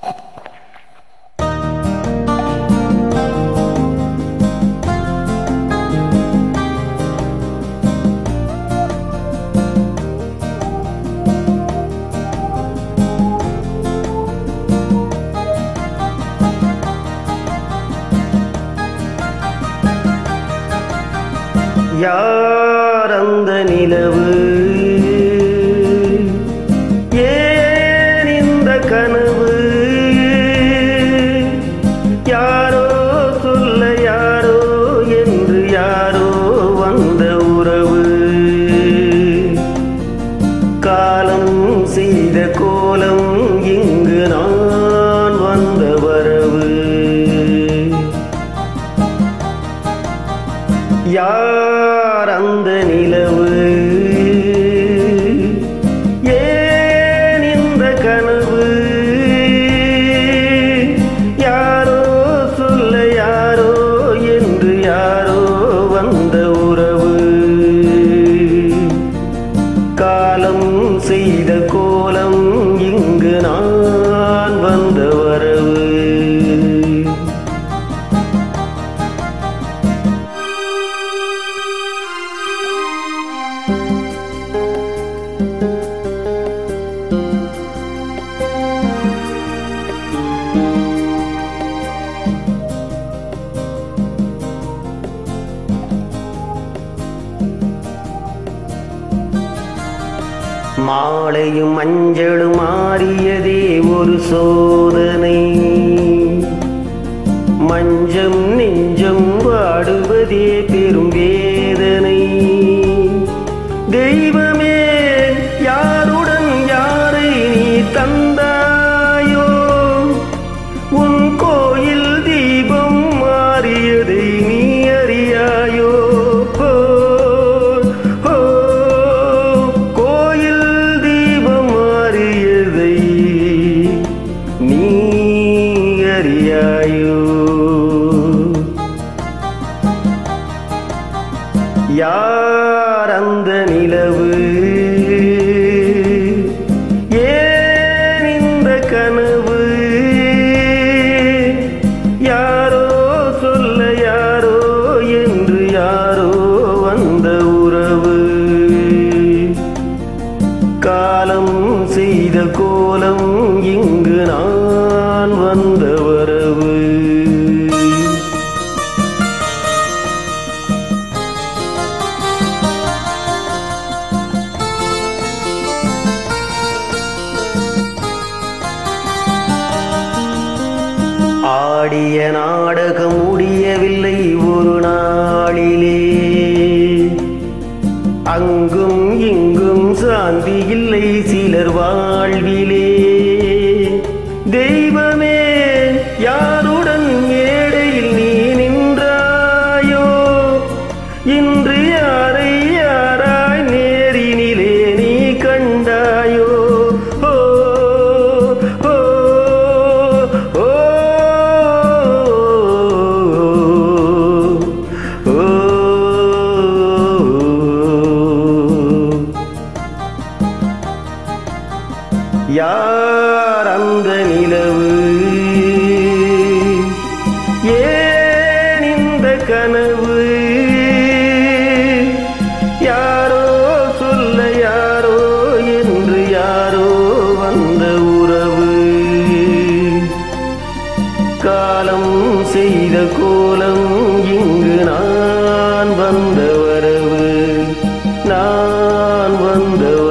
யார் அந்த நிலவு ஏன் இந்த கனவு யாரோ சொல்ல யாரோ என்று யாரோ வந்த உறவு காலம் செய்த கோலம் இங்கு நான் வந்த வரவு யார் அந்த நிலவு ஏன் இந்த கனவு யாரோ சொல்ல யாரோ என்று யாரோ வந்த உறவு காலம் செய்த கோலம் இங்கு நான் வந்த வரவு மாலையும் மஞ்சளும் மாறியதே ஒரு சோதனை மஞ்சம் நெஞ்சம் வாடுவதே பெரும் வேதனை தெய்வமே யாருடன் யாரை நீ தந்தாயோ உன் கோயில் தீபம் மாறியதை நீ அறியாயோ ஹோ, ஹோ, கோயில் தீபம் மாறியதை நீ அறியாயோ யார் அந்த நிலவு ஏன் இந்த கனவு யாரோ சொல்ல யாரோ என்று யாரோ வந்த உறவு காலம் செய்த கோலம் இங்கு நான் வந்த வரவு ஆடிய நாடகம் முடியவில்லை ஒரு நாளிலே அங்கும் இங்கும் சாந்தி இல்லை சிலர் வாழ்விலே தெய்வமே யாருடன் மேடையில் நீ நின்றாயோ இன்று யாரை யாராய் நேரினிலே நீ கண்டாயோ ஓ ஓ ஓ யார் அந்த நிலவு ஏன் இந்த கனவு யாரோ சொல்ல யாரோ என்று யாரோ வந்த உறவு காலம் செய்த கோலம் இங்கு நான் வந்த வரவு நான் வந்த